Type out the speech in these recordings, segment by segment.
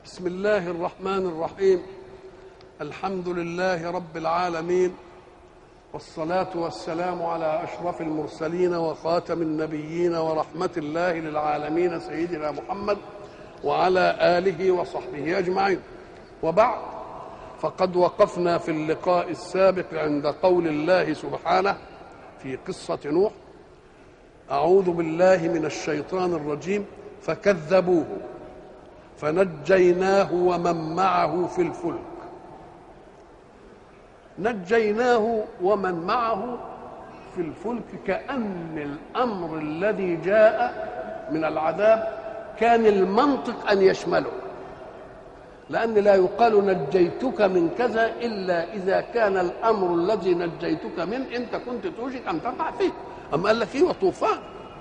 بسم الله الرحمن الرحيم الحمد لله رب العالمين والصلاة والسلام على أشرف المرسلين وخاتم النبيين ورحمة الله للعالمين سيدنا محمد وعلى آله وصحبه أجمعين وبعد فقد وقفنا في اللقاء السابق عند قول الله سبحانه في قصة نوح أعوذ بالله من الشيطان الرجيم فكذبوه فنجيناه ومن معه في الفلك نجيناه ومن معه في الفلك كأن الأمر الذي جاء من العذاب كان المنطق أن يشمله لأن لا يقال نجيتك من كذا إلا إذا كان الأمر الذي نجيتك منه أنت كنت توشك أن تقع فيه أما قال لك إيه وطوفان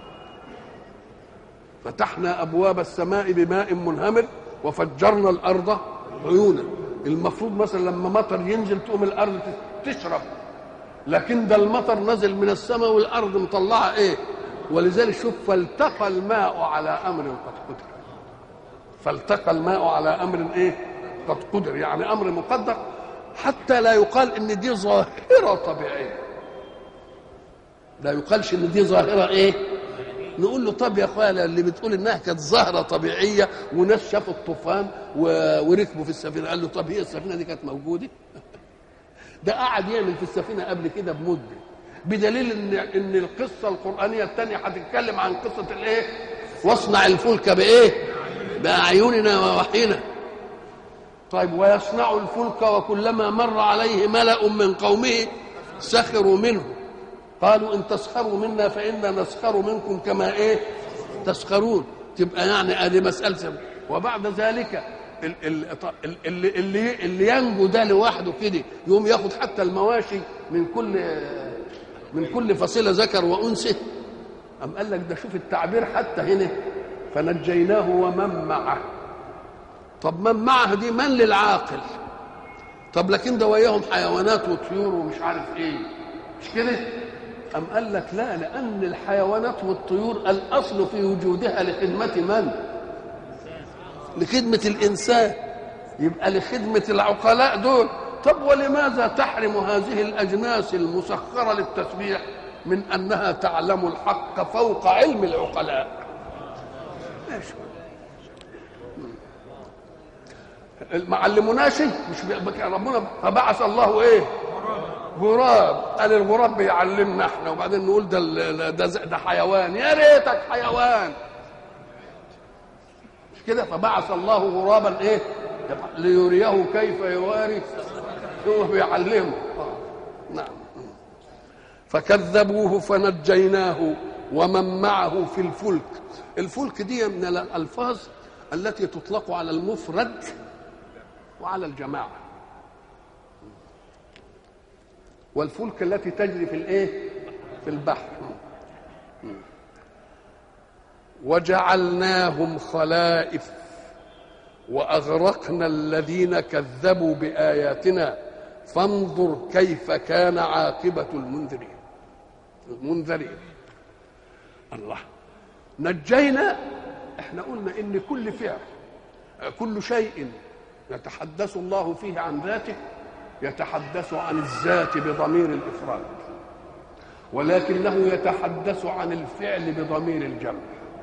فتحنا ابواب السماء بماء منهمر وفجرنا الارض عيونا المفروض مثلا لما مطر ينزل تقوم الارض تشرب لكن ده المطر نزل من السماء والارض مطلعه ايه ولذلك شوف فالتقى الماء على امر قد قدر فالتقى الماء على امر ايه قد قدر يعني امر مقدر حتى لا يقال ان دي ظاهره طبيعيه لا يقالش ان دي ظاهره ايه نقول له طب يا اخوانا اللي بتقول انها كانت ظاهره طبيعيه وناس شافوا الطوفان و... وركبوا في السفينه قال له طب هي السفينه دي كانت موجوده ده قعد يعمل في السفينه قبل كده بمده بدليل ان ان القصه القرانيه الثانيه هتتكلم عن قصه الايه واصنع الفلك بايه باعيننا ووحينا طيب ويصنع الفلك وكلما مر عليه ملا من قومه سخروا منه قالوا ان تسخروا منا فانا نسخر منكم كما ايه تسخرون تبقى يعني ادي مساله سبب. وبعد ذلك اللي, اللي, اللي ينجو ده لوحده كده يقوم ياخد حتى المواشي من كل من كل فصيله ذكر وانثى أم قال لك ده شوف التعبير حتى هنا فنجيناه ومن معه طب من معه دي من للعاقل طب لكن ده وياهم حيوانات وطيور ومش عارف ايه مش كده أم قال لك لا لأن الحيوانات والطيور الأصل في وجودها لخدمة من؟ لخدمة الإنسان يبقى لخدمة العقلاء دول طب ولماذا تحرم هذه الأجناس المسخرة للتسبيح من أنها تعلم الحق فوق علم العقلاء ماشي ما علموناش مش ربنا فبعث الله ايه غراب قال الغراب بيعلمنا احنا وبعدين نقول ده ده, ده حيوان يا ريتك حيوان مش كده فبعث الله غرابا ايه ليريه كيف يواري هو بيعلمه نعم فكذبوه فنجيناه ومن معه في الفلك الفلك دي من الالفاظ التي تطلق على المفرد وعلى الجماعه والفلك التي تجري في الايه في البحر وجعلناهم خلائف واغرقنا الذين كذبوا باياتنا فانظر كيف كان عاقبه المنذرين المنذرين الله نجينا احنا قلنا ان كل فعل كل شيء يتحدث الله فيه عن ذاته يتحدث عن الذات بضمير الافراد ولكنه يتحدث عن الفعل بضمير الجمع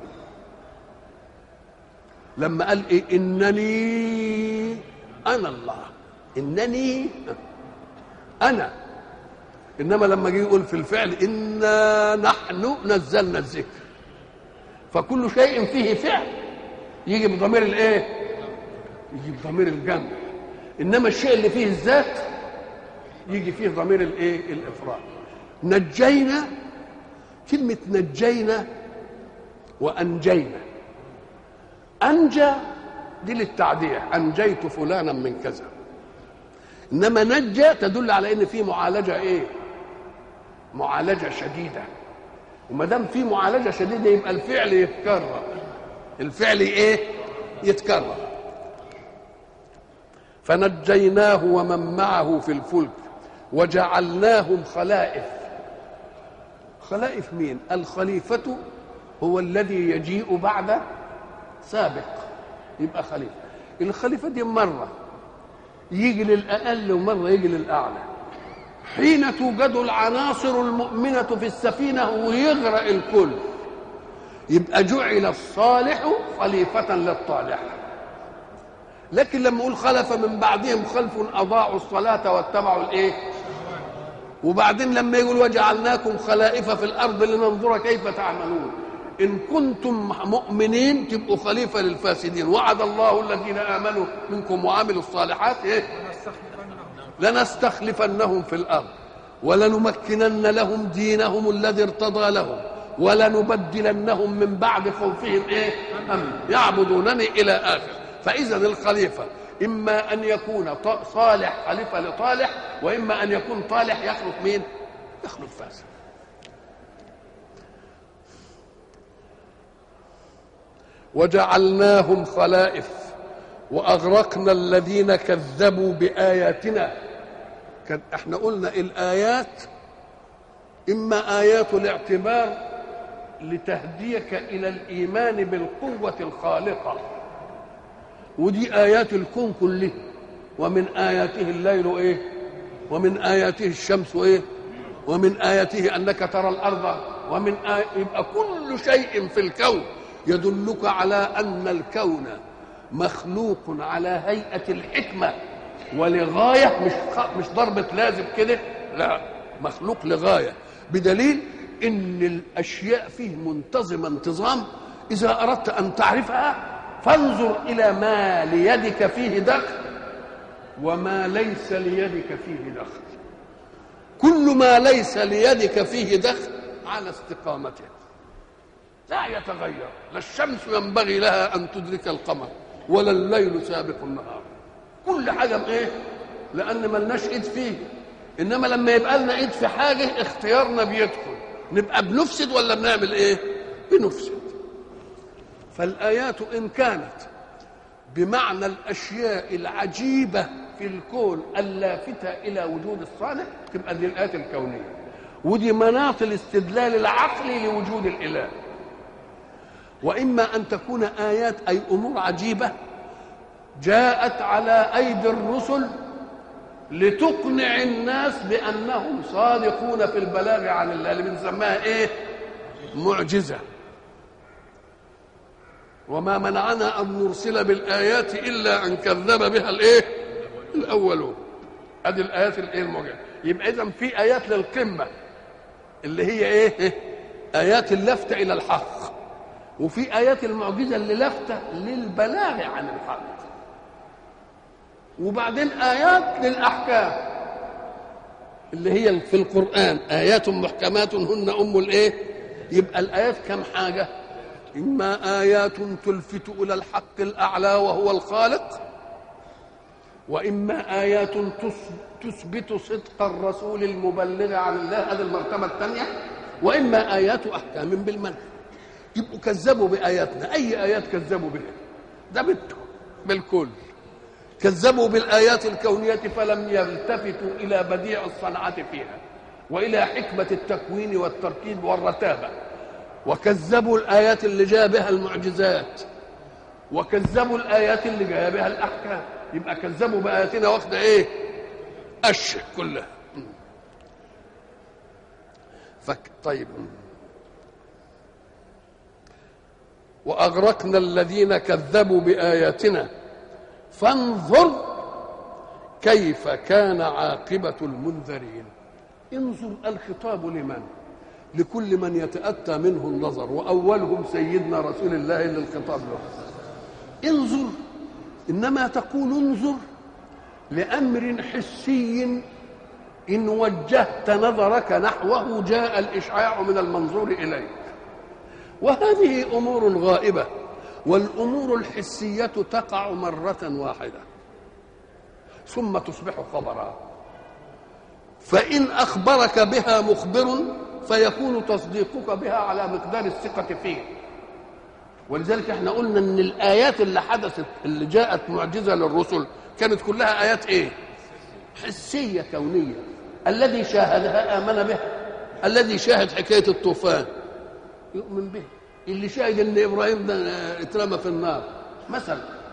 لما قال إيه انني انا الله انني انا انما لما جه يقول في الفعل انا نحن نزلنا الذكر فكل شيء فيه فعل يجي بضمير الايه يجي بضمير الجمع انما الشيء اللي فيه الذات يجي فيه ضمير الايه الافراد نجينا كلمه نجينا وانجينا انجى دي للتعديه انجيت فلانا من كذا انما نجى تدل على ان في معالجه ايه معالجه شديده وما دام في معالجه شديده يبقى الفعل يتكرر الفعل ايه يتكرر فنجيناه ومن معه في الفلك وجعلناهم خلائف خلائف مين الخليفة هو الذي يجيء بعد سابق يبقى خليفة الخليفه دي مره يجي للاقل ومره يجي للاعلى حين توجد العناصر المؤمنه في السفينه ويغرق الكل يبقى جعل الصالح خليفه للطالح لكن لما يقول خلف من بعدهم خلف اضاعوا الصلاه واتبعوا الايه وبعدين لما يقول وجعلناكم خلائف في الارض لننظر كيف تعملون ان كنتم مؤمنين تبقوا خليفه للفاسدين وعد الله الذين امنوا منكم وعملوا الصالحات ايه لنستخلفنهم في الارض ولنمكنن لهم دينهم الذي ارتضى لهم ولنبدلنهم من بعد خوفهم ايه امن يعبدونني الى اخر فاذا الخليفه اما ان يكون صالح خليفه لطالح واما ان يكون طالح يخلف مين يخلف فاسد وجعلناهم خلائف واغرقنا الذين كذبوا باياتنا كان احنا قلنا الايات اما ايات الاعتبار لتهديك الى الايمان بالقوه الخالقه ودي ايات الكون كله ومن اياته الليل ايه ومن اياته الشمس ايه ومن اياته انك ترى الارض ومن آي... يبقى كل شيء في الكون يدلك على ان الكون مخلوق على هيئه الحكمه ولغايه مش مش ضربه لازم كده لا مخلوق لغايه بدليل ان الاشياء فيه منتظمه انتظام اذا اردت ان تعرفها فانظر الى ما ليدك فيه دخل وما ليس ليدك فيه دخل كل ما ليس ليدك فيه دخل على استقامته لا يتغير لا الشمس ينبغي لها ان تدرك القمر ولا الليل سابق النهار كل حاجه بايه لان ملناش ايد فيه انما لما يبقى لنا ايد في حاجه اختيارنا بيدخل نبقى بنفسد ولا بنعمل ايه بنفسد فالايات ان كانت بمعنى الاشياء العجيبه في الكون اللافته الى وجود الصالح تبقى دي الايات الكونيه ودي مناط الاستدلال العقلي لوجود الاله واما ان تكون ايات اي امور عجيبه جاءت على ايدي الرسل لتقنع الناس بانهم صادقون في البلاغ عن الله اللي بنسميها ايه معجزه وما منعنا ان نرسل بالايات الا ان كذب بها الايه الاولون ادي الايات الايه المعجزه يبقى اذا في ايات للقمه اللي هي ايه ايات اللفته الى الحق وفي ايات المعجزه اللي لافته للبلاغ عن الحق وبعدين ايات للاحكام اللي هي في القران ايات محكمات هن ام الايه يبقى الايات كم حاجه اما ايات تلفت الى الحق الاعلى وهو الخالق واما ايات تثبت صدق الرسول المبلغ عن الله هذه المرتبه الثانيه واما ايات احكام بالمنهج يبقوا كذبوا باياتنا اي ايات كذبوا بها ده بده بالكل كذبوا بالايات الكونيه فلم يلتفتوا الى بديع الصنعه فيها والى حكمه التكوين والتركيب والرتابه وكذبوا الايات اللي جاء بها المعجزات وكذبوا الايات اللي جاء بها الاحكام يبقى كذبوا باياتنا واخده ايه أش كلها فك طيب واغرقنا الذين كذبوا باياتنا فانظر كيف كان عاقبه المنذرين انظر الخطاب لمن لكل من يتاتى منه النظر واولهم سيدنا رسول الله اللي الخطاب له انظر انما تقول انظر لامر حسي ان وجهت نظرك نحوه جاء الاشعاع من المنظور اليك وهذه امور غائبه والامور الحسيه تقع مره واحده ثم تصبح خبرا فان اخبرك بها مخبر فيكون تصديقك بها على مقدار الثقه فيه ولذلك احنا قلنا ان الايات اللي حدثت اللي جاءت معجزه للرسل كانت كلها ايات ايه حسيه كونيه الذي شاهدها امن بها الذي شاهد حكايه الطوفان يؤمن به اللي شاهد ان ابراهيم ده اترمى في النار مثلا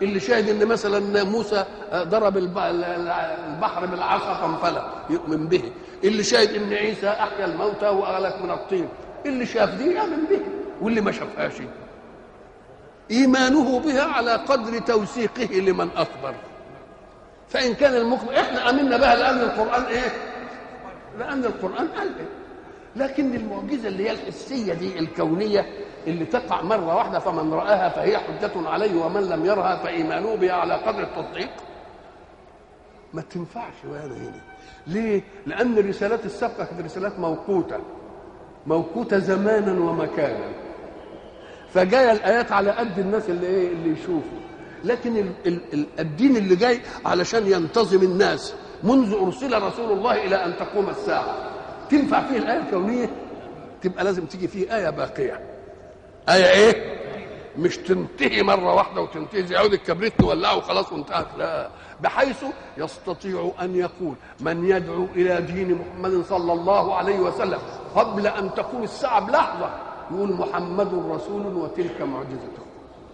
اللي شاهد ان مثلا موسى ضرب البحر بالعصا فانفلق يؤمن به اللي شاهد ان عيسى احيا الموتى واغلق من الطين اللي شاف دي يؤمن به واللي ما شافهاش ايمانه بها على قدر توثيقه لمن اخبر فان كان المخبر احنا امنا بها لان القران ايه لان القران قال إيه؟ لكن المعجزه اللي هي الحسيه دي الكونيه اللي تقع مره واحده فمن راها فهي حجه عليه ومن لم يرها فايمانه بها على قدر التصديق ما تنفعش وهذا هنا ليه لان الرسالات السابقه كانت رسالات موقوته موقوته زمانا ومكانا فجايه الايات على قد الناس اللي ايه اللي يشوفوا لكن ال ال ال الدين اللي جاي علشان ينتظم الناس منذ ارسل رسول الله الى ان تقوم الساعه تنفع فيه الايه الكونيه تبقى لازم تيجي فيه ايه باقيه ايه ايه مش تنتهي مره واحده وتنتهي زي عود الكبريت نولعه وخلاص وانتهت لا بحيث يستطيع ان يقول من يدعو الى دين محمد صلى الله عليه وسلم قبل ان تقوم الساعه بلحظه يقول محمد رسول وتلك معجزته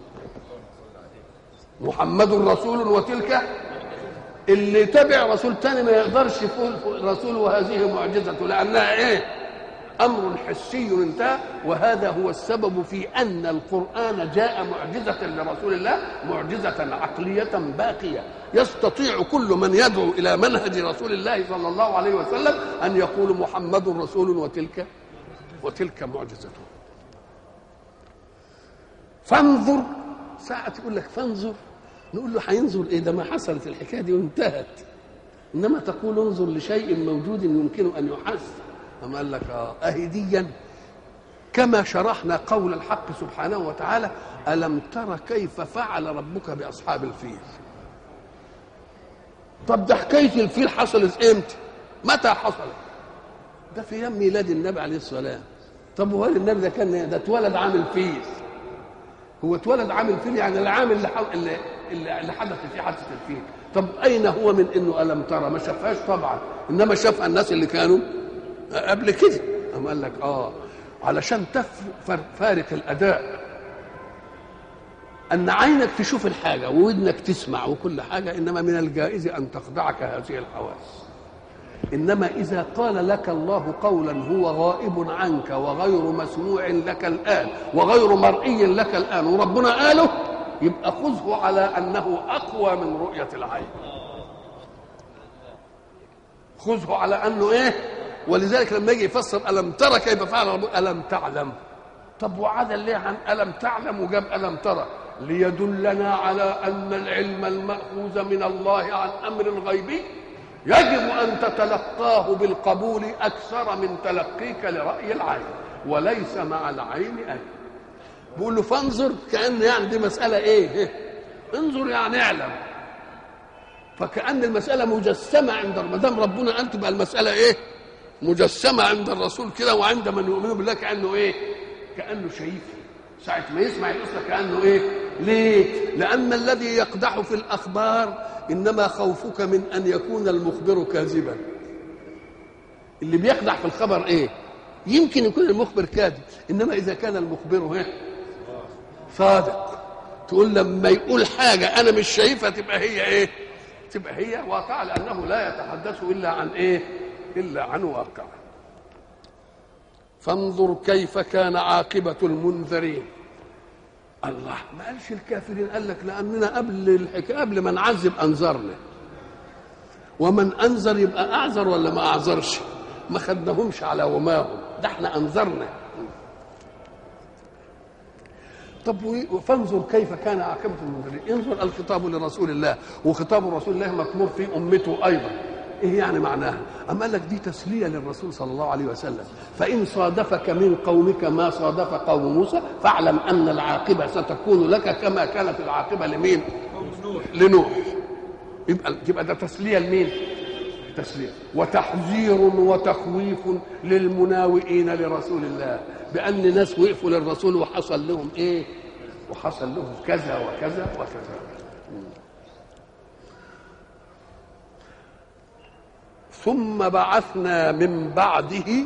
محمد رسول وتلك اللي تبع رسول تاني ما يقدرش يقول رسول وهذه معجزته لانها ايه امر حسي انتهى وهذا هو السبب في ان القران جاء معجزه لرسول الله معجزه عقليه باقيه يستطيع كل من يدعو الى منهج رسول الله صلى الله عليه وسلم ان يقول محمد رسول وتلك وتلك معجزته فانظر ساعة تقول لك فانظر نقول له هينظر ايه ده ما حصلت الحكايه دي وانتهت انما تقول انظر لشيء موجود يمكن ان يحس أما قال لك اه اهديا كما شرحنا قول الحق سبحانه وتعالى الم تر كيف فعل ربك باصحاب الفيل طب ده حكايه الفيل حصلت امتى متى حصلت ده في يوم ميلاد النبي عليه الصلاه طب وهل النبي ده كان ده اتولد عامل فيل هو اتولد عامل فيل يعني العام اللي اللي, اللي حدث فيه حادثه الفيل طب اين هو من انه الم ترى ما شافهاش طبعا انما شافها الناس اللي كانوا قبل كده أم قال لك اه علشان تفارق الاداء ان عينك تشوف الحاجه وودنك تسمع وكل حاجه انما من الجائز ان تخدعك هذه الحواس انما اذا قال لك الله قولا هو غائب عنك وغير مسموع لك الان وغير مرئي لك الان وربنا قاله يبقى خذه على انه اقوى من رؤيه العين خذه على انه ايه ولذلك لما يجي يفسر الم ترى كيف فعل ربك الم تعلم طب وعدل ليه عن الم تعلم وجاب الم ترى ليدلنا على ان العلم الماخوذ من الله عن امر غيبي يجب ان تتلقاه بالقبول اكثر من تلقيك لراي العين وليس مع العين اي بيقول له فانظر كان يعني دي مساله ايه انظر يعني اعلم فكأن المسألة مجسمة عند ما دام ربنا قال تبقى المسألة إيه؟ مجسمة عند الرسول كده وعند من يؤمن بالله كأنه إيه؟ كأنه شايف ساعة ما يسمع القصة كأنه إيه؟ ليه؟ لأن الذي يقدح في الأخبار إنما خوفك من أن يكون المخبر كاذبا اللي بيقدح في الخبر إيه؟ يمكن يكون المخبر كاذب إنما إذا كان المخبر إيه؟ صادق تقول لما يقول حاجة أنا مش شايفها تبقى هي إيه؟ تبقى هي واقعة لأنه لا يتحدث إلا عن إيه؟ إلا عن واقع فانظر كيف كان عاقبة المنذرين الله ما قالش الكافرين قال لك لأننا قبل الحكاية قبل ما نعذب أنذرنا ومن أنذر يبقى أعذر ولا ما أعذرش ما خدناهمش على وماهم ده احنا أنذرنا طب فانظر كيف كان عاقبة المنذرين انظر الخطاب لرسول الله وخطاب رسول الله مطلوب في أمته أيضا ايه يعني معناها اما قال لك دي تسليه للرسول صلى الله عليه وسلم فان صادفك من قومك ما صادف قوم موسى فاعلم ان العاقبه ستكون لك كما كانت العاقبه لمين لنوح يبقى يبقى ده تسليه لمين تسليه وتحذير وتخويف للمناوئين لرسول الله بان ناس وقفوا للرسول وحصل لهم ايه وحصل لهم كذا وكذا وكذا ثم بعثنا من بعده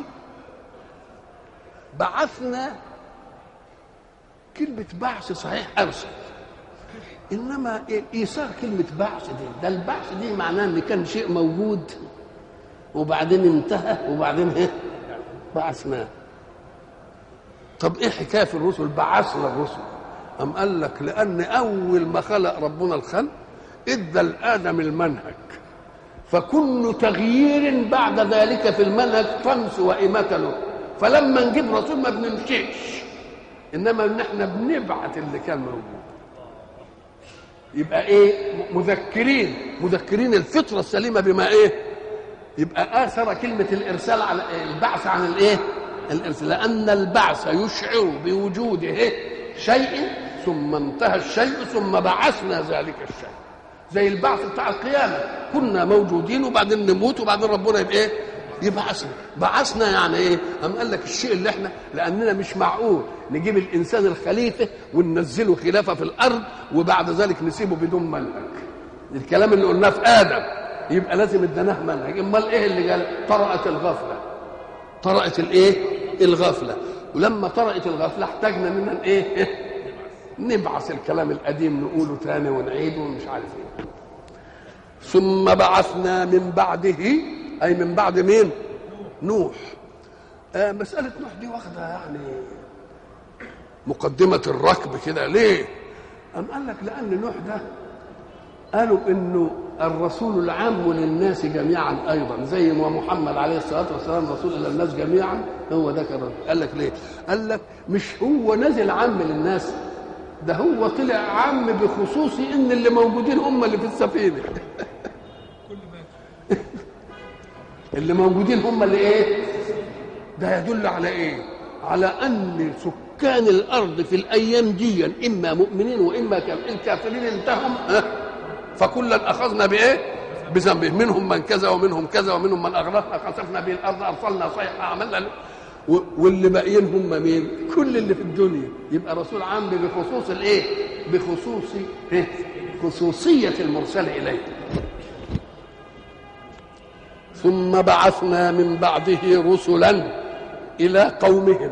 بعثنا كلمة بعث صحيح أرسل انما ايثار كلمه بعث دي ده البعث دي معناه ان كان شيء موجود وبعدين انتهى وبعدين ايه بعثناه طب ايه حكايه في الرسل بعثنا الرسل أم قال لك لأن أول ما خلق ربنا الخلق إدى لآدم المنهج فكل تغيير بعد ذلك في المنهج طمس وإماتة له فلما نجيب رسول ما بنمشيش إنما إن إحنا بنبعت اللي كان موجود يبقى إيه مذكرين مذكرين الفطرة السليمة بما إيه يبقى آثر كلمة الإرسال على البعث عن الإيه الإرسال لأن البعث يشعر بوجوده شيء ثم انتهى الشيء ثم بعثنا ذلك الشيء زي البعث بتاع القيامه كنا موجودين وبعدين نموت وبعدين ربنا يبقى ايه يبعثنا بعثنا يعني ايه أم قال لك الشيء اللي احنا لاننا مش معقول نجيب الانسان الخليفه وننزله خلافه في الارض وبعد ذلك نسيبه بدون منهج الكلام اللي قلناه في ادم يبقى لازم اديناه منهج امال ايه اللي قال طرأت الغفله طرأت الايه الغفله ولما طرأت الغفله احتاجنا منا ايه نبعث الكلام القديم نقوله تاني ونعيده ومش عارف ايه ثم بعثنا من بعده اي من بعد مين نوح آه مسألة نوح دي واخدة يعني مقدمة الركب كده ليه؟ أم قال لك لأن نوح ده قالوا إنه الرسول العام للناس جميعا أيضا زي ما محمد عليه الصلاة والسلام رسول إلى الناس جميعا هو ده كان قال لك ليه؟ قال لك مش هو نزل عام للناس ده هو طلع عام بخصوص ان اللي موجودين هم اللي في السفينه اللي موجودين هم اللي ايه ده يدل على ايه على ان سكان الارض في الايام دي اما مؤمنين واما الكافرين انتهم فكلا اخذنا بايه بذنبه منهم من كذا ومنهم كذا ومنهم من اغرقنا خسفنا به الارض ارسلنا صيحه عملنا واللي باقيين هم مين؟ كل اللي في الدنيا يبقى رسول عام بخصوص الايه؟ بخصوص إيه؟ خصوصية المرسل إليه ثم بعثنا من بعده رسلا إلى قومهم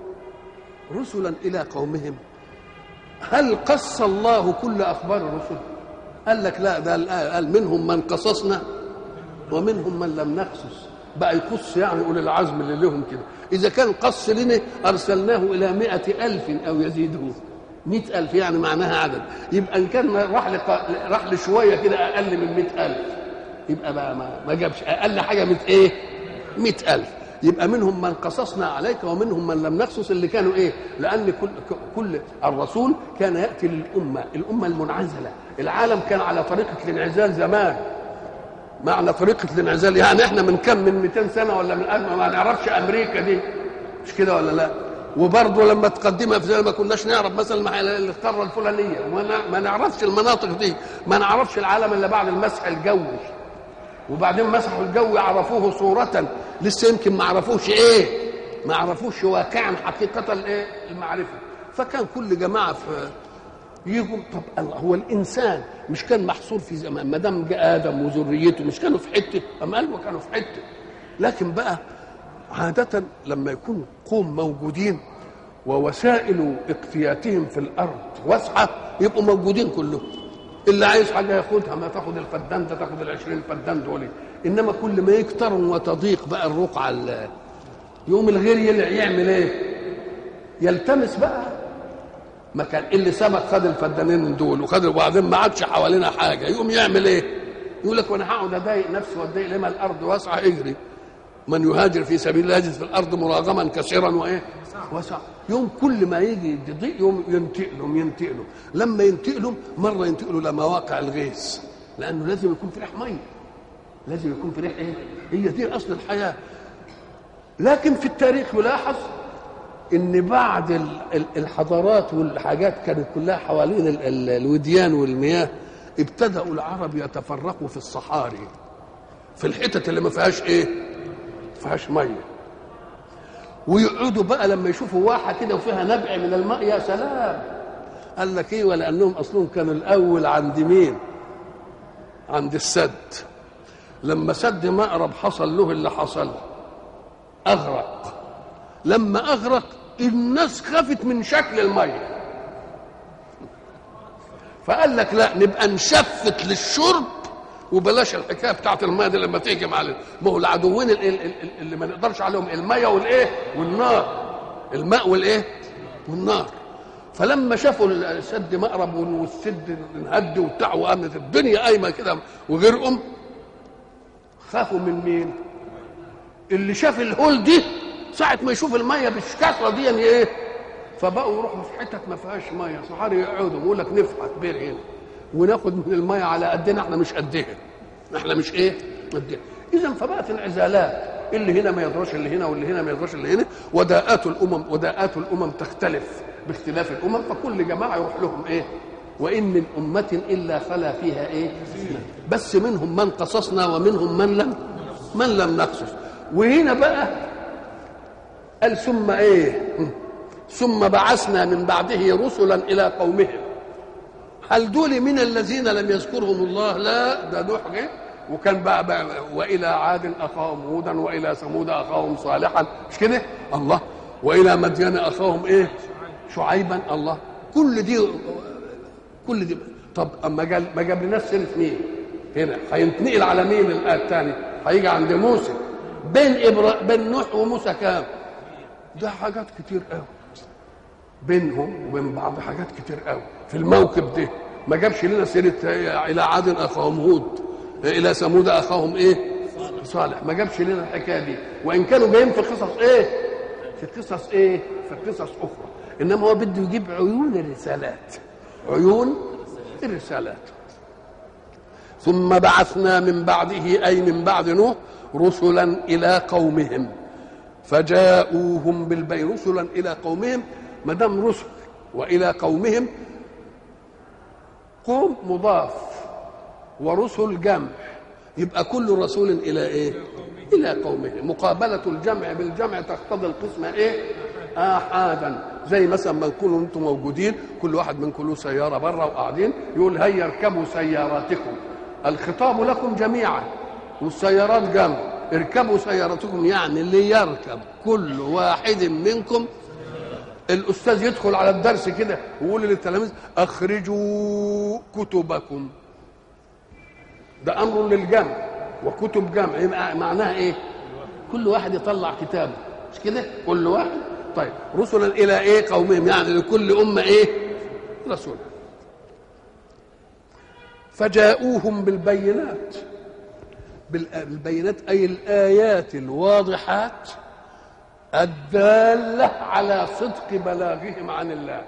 رسلا إلى قومهم هل قص الله كل أخبار الرسل؟ قال لك لا ده قال منهم من قصصنا ومنهم من لم نقصص بقى يقص يعني أولي العزم اللي لهم كده إذا كان قص لنا أرسلناه إلى مئة ألف أو يزيده مئة ألف يعني معناها عدد يبقى إن كان راح لق... راح لشوية كده أقل من مئة ألف يبقى بقى ما, ما جابش أقل حاجة مئة إيه مئة ألف يبقى منهم من قصصنا عليك ومنهم من لم نقصص اللي كانوا ايه لان كل كل الرسول كان ياتي للامه الامه المنعزله العالم كان على طريقه الانعزال زمان معنى طريقة الانعزال يعني احنا من كم من 200 سنة ولا من ألف ما نعرفش أمريكا دي مش كده ولا لا وبرضه لما تقدمها في زي ما كناش نعرف مثلا القارة الفلانية ما نعرفش المناطق دي ما نعرفش العالم إلا بعد المسح الجوي وبعدين مسحوا الجو عرفوه صورة لسه يمكن ما عرفوش ايه ما عرفوش واقعا حقيقة الايه المعرفة فكان كل جماعة في يجوا طب الله هو الانسان مش كان محصور في زمان ما دام جاء ادم وذريته مش كانوا في حته اما قالوا كانوا في حته لكن بقى عادة لما يكون قوم موجودين ووسائل اقتياتهم في الارض واسعه يبقوا موجودين كلهم اللي عايز حاجه ياخدها ما تاخد الفدان ده تاخد ال20 فدان دول انما كل ما يكتروا وتضيق بقى الرقعه يوم الغير يلع يعمل ايه؟ يلتمس بقى مكان اللي سبق خد الفدانين من دول وخد وبعدين ما عادش حوالينا حاجه يقوم يعمل ايه؟ يقول لك وانا هقعد اضايق نفسي واتضايق لما الارض واسعه اجري من يهاجر في سبيل الله يجد في الارض مراغما كثيرا وايه؟ واسع يوم كل ما يجي يضيق يوم ينتقلهم ينتقلوا لما ينتقلوا مره ينتقلوا لمواقع الغيث لانه لازم يكون في ريح ميه لازم يكون في ريح ايه؟ هي دي اصل الحياه لكن في التاريخ يلاحظ ان بعد الحضارات والحاجات كانت كلها حوالين الوديان والمياه ابتدأوا العرب يتفرقوا في الصحاري في الحتت اللي ما فيهاش ايه ما فيهاش ميه ويقعدوا بقى لما يشوفوا واحه كده وفيها نبع من الماء يا سلام قال لك ايه ولانهم اصلهم كانوا الاول عند مين عند السد لما سد مأرب حصل له اللي حصل اغرق لما اغرق الناس خافت من شكل الميه فقال لك لا نبقى نشفت للشرب وبلاش الحكايه بتاعت الميه دي لما تيجي مع ال- ما هو العدوين ال- ال- ال- اللي ما نقدرش عليهم الميه والايه والنار الماء والايه والنار فلما شافوا السد مقرب والسد انهد وبتاع وقامت الدنيا قايمه كده وغرقهم خافوا من مين؟ اللي شاف الهول دي ساعة ما يشوف المية بالكثرة دي يعني ايه؟ فبقوا يروحوا في حتت ما فيهاش مية صحاري يقعدوا يقول لك نفحت بير هنا وناخد من المية على قدنا احنا مش قدها احنا مش ايه؟ قدها إذا فبقت العزالات اللي هنا ما يدرش اللي هنا واللي هنا ما يدرش اللي هنا وداءات الأمم وداءات الأمم تختلف باختلاف الأمم فكل جماعة يروح لهم ايه؟ وإن من أمة إلا خلا فيها إيه؟ بس منهم من قصصنا ومنهم من لم من لم نقصص وهنا بقى قال ثم إيه؟ ثم بعثنا من بعده رسلا إلى قومهم هل دول من الذين لم يذكرهم الله؟ لا ده نوح جه وكان بقى, بقى والى عاد اخاهم هودا والى ثمود اخاهم صالحا مش كده؟ الله والى مدين اخاهم ايه؟ شعيبا الله كل دي كل دي طب اما جاب ما جاب لناش سيره مين؟ هنا هينتقل على مين الايه الثاني؟ هيجي عند موسى بين إبرا... بين نوح وموسى كام؟ ده حاجات كتير قوي بينهم وبين بعض حاجات كتير قوي في الموكب ده ما جابش لنا سيره الى عاد اخاهم هود الى ثمود اخاهم ايه؟ صالح ما جابش لنا الحكايه دي وان كانوا جايين في قصص ايه؟ في قصص ايه؟ في قصص اخرى انما هو بده يجيب عيون الرسالات عيون الرسالات ثم بعثنا من بعده اي من بعد نوح رسلا الى قومهم فجاءوهم بالبين رسلا الى قومهم ما دام رسل والى قومهم قوم مضاف ورسل جمع يبقى كل رسول الى ايه الى قومه مقابله الجمع بالجمع تقتضي القسمه ايه احادا زي مثلا ما تكونوا انتم موجودين كل واحد منكم له سياره بره وقاعدين يقول هيا اركبوا سياراتكم الخطاب لكم جميعا والسيارات جمع اركبوا سيارتكم يعني ليركب كل واحد منكم الاستاذ يدخل على الدرس كده ويقول للتلاميذ اخرجوا كتبكم ده امر للجمع وكتب جمع يبقى معناها ايه كل واحد يطلع كتابه مش كده كل واحد طيب رسلا الى ايه قومهم يعني لكل امه ايه رسول فجاءوهم بالبينات بالبينات اي الايات الواضحات الداله على صدق بلاغهم عن الله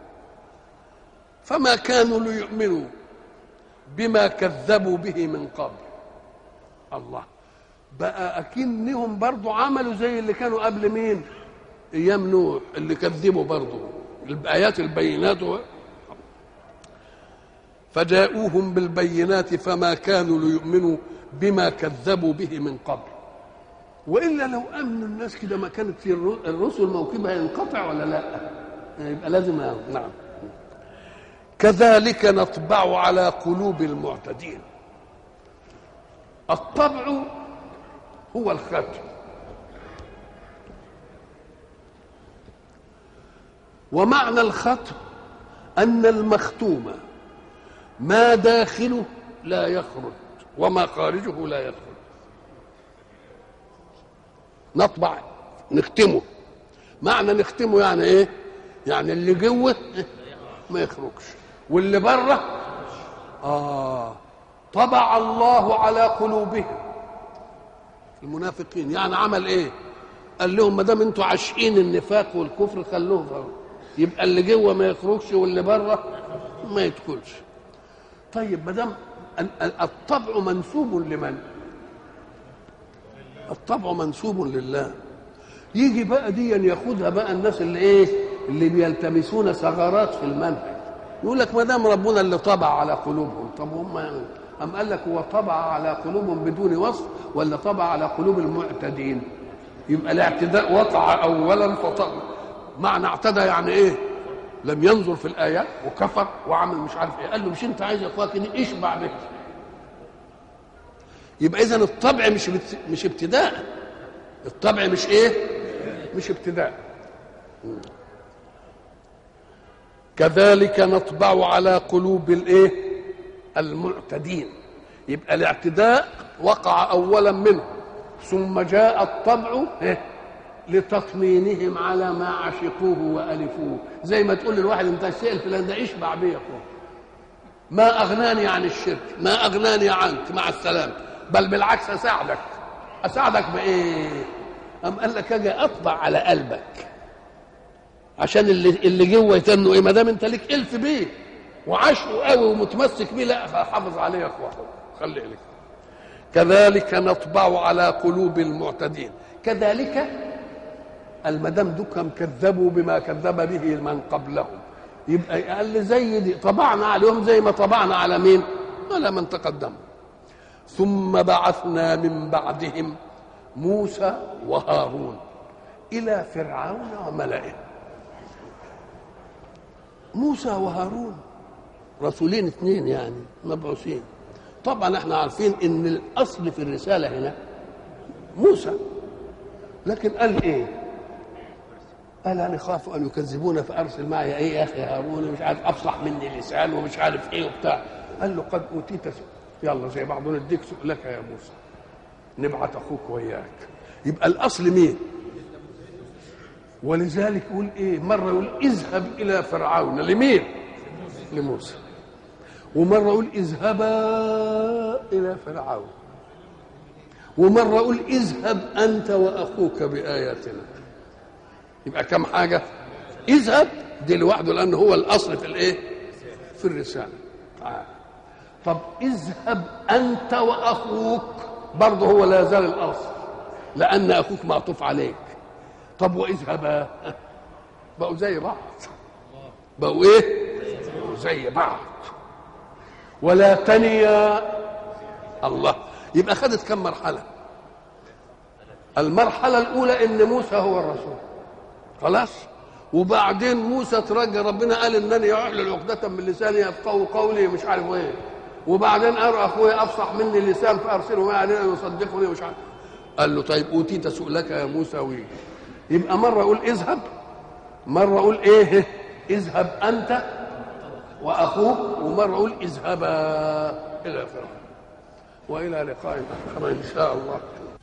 فما كانوا ليؤمنوا بما كذبوا به من قبل الله بقى اكنهم برضو عملوا زي اللي كانوا قبل مين ايام نوح اللي كذبوا برضو الايات البينات و... فجاءوهم بالبينات فما كانوا ليؤمنوا بما كذبوا به من قبل والا لو امنوا الناس كده ما كانت في الرسل موكبها ينقطع ولا لا يبقى لازم نعم كذلك نطبع على قلوب المعتدين الطبع هو الختم ومعنى الختم ان المختوم ما داخله لا يخرج وما خارجه لا يدخل نطبع نختمه معنى نختمه يعني ايه يعني اللي جوه ما يخرجش واللي بره اه طبع الله على قلوبهم المنافقين يعني عمل ايه قال لهم ما دام انتوا عاشقين النفاق والكفر خلوه بره يبقى اللي جوه ما يخرجش واللي بره ما يدخلش طيب ما دام الطبع منسوب لمن الطبع منسوب لله يجي بقى دي ياخدها بقى الناس اللي ايه اللي بيلتمسون ثغرات في المنهج يقول لك ما دام ربنا اللي طبع على قلوبهم طب هم أم قال لك هو طبع على قلوبهم بدون وصف ولا طبع على قلوب المعتدين يبقى الاعتداء وقع اولا فطبع معنى اعتدى يعني ايه لم ينظر في الايات وكفر وعمل مش عارف ايه قال له مش انت عايز يا اخويا كده اشبع به يبقى اذا الطبع مش بت... مش ابتداء الطبع مش ايه مش ابتداء كذلك نطبع على قلوب الايه المعتدين يبقى الاعتداء وقع اولا منه ثم جاء الطبع إيه؟ لتطمينهم على ما عشقوه والفوه زي ما تقول للواحد انت الشيء الفلاني ده اشبع بيه يا اخويا ما اغناني عن الشرك ما اغناني عنك مع السلامه بل بالعكس اساعدك اساعدك بايه ام قال لك اجي اطبع على قلبك عشان اللي اللي جوه يتنه ايه ما دام انت ليك الف بيه وعاشقه قوي ومتمسك بيه لا حافظ عليه يا اخوان خلي لك كذلك نطبع على قلوب المعتدين كذلك المدام دكهم كذبوا بما كذب به من قبلهم يبقى قال لي زي دي طبعنا عليهم زي ما طبعنا على مين على من تقدم ثم بعثنا من بعدهم موسى وهارون الى فرعون وملئه موسى وهارون رسولين اثنين يعني مبعوثين طبعا احنا عارفين ان الاصل في الرساله هنا موسى لكن قال ايه قال انا خاف ان يكذبون فارسل معي ايه يا اخي هارون مش عارف افصح مني لسان ومش عارف ايه وبتاع قال له قد اوتيت سؤال يلا زي بعض نديك سؤلك يا موسى نبعت اخوك وياك يبقى الاصل مين ولذلك يقول ايه مره يقول اذهب الى فرعون لمين لموسى ومره يقول اذهبا الى فرعون ومره يقول اذهب انت واخوك باياتنا يبقى كم حاجه اذهب دي لوحده لان هو الاصل في الايه في الرساله تعال طب اذهب انت واخوك برضه هو لا يزال الاصل لان اخوك معطوف عليك طب واذهبا بقوا زي بعض بقوا ايه بقوا زي بعض ولا تنيا الله يبقى خدت كم مرحله المرحله الاولى ان موسى هو الرسول خلاص وبعدين موسى ترجى ربنا قال انني اعلن عقدة من لساني يفقهوا قولي مش عارف ايه وبعدين ارى اخويا افصح مني اللسان فارسله معي ان يصدقني مش عارف قال له طيب اوتيت سؤلك يا موسى ويه يبقى مره اقول اذهب مره اقول ايه اذهب انت واخوك ومره اقول اذهبا الى فرعون والى لقاء اخر ان شاء الله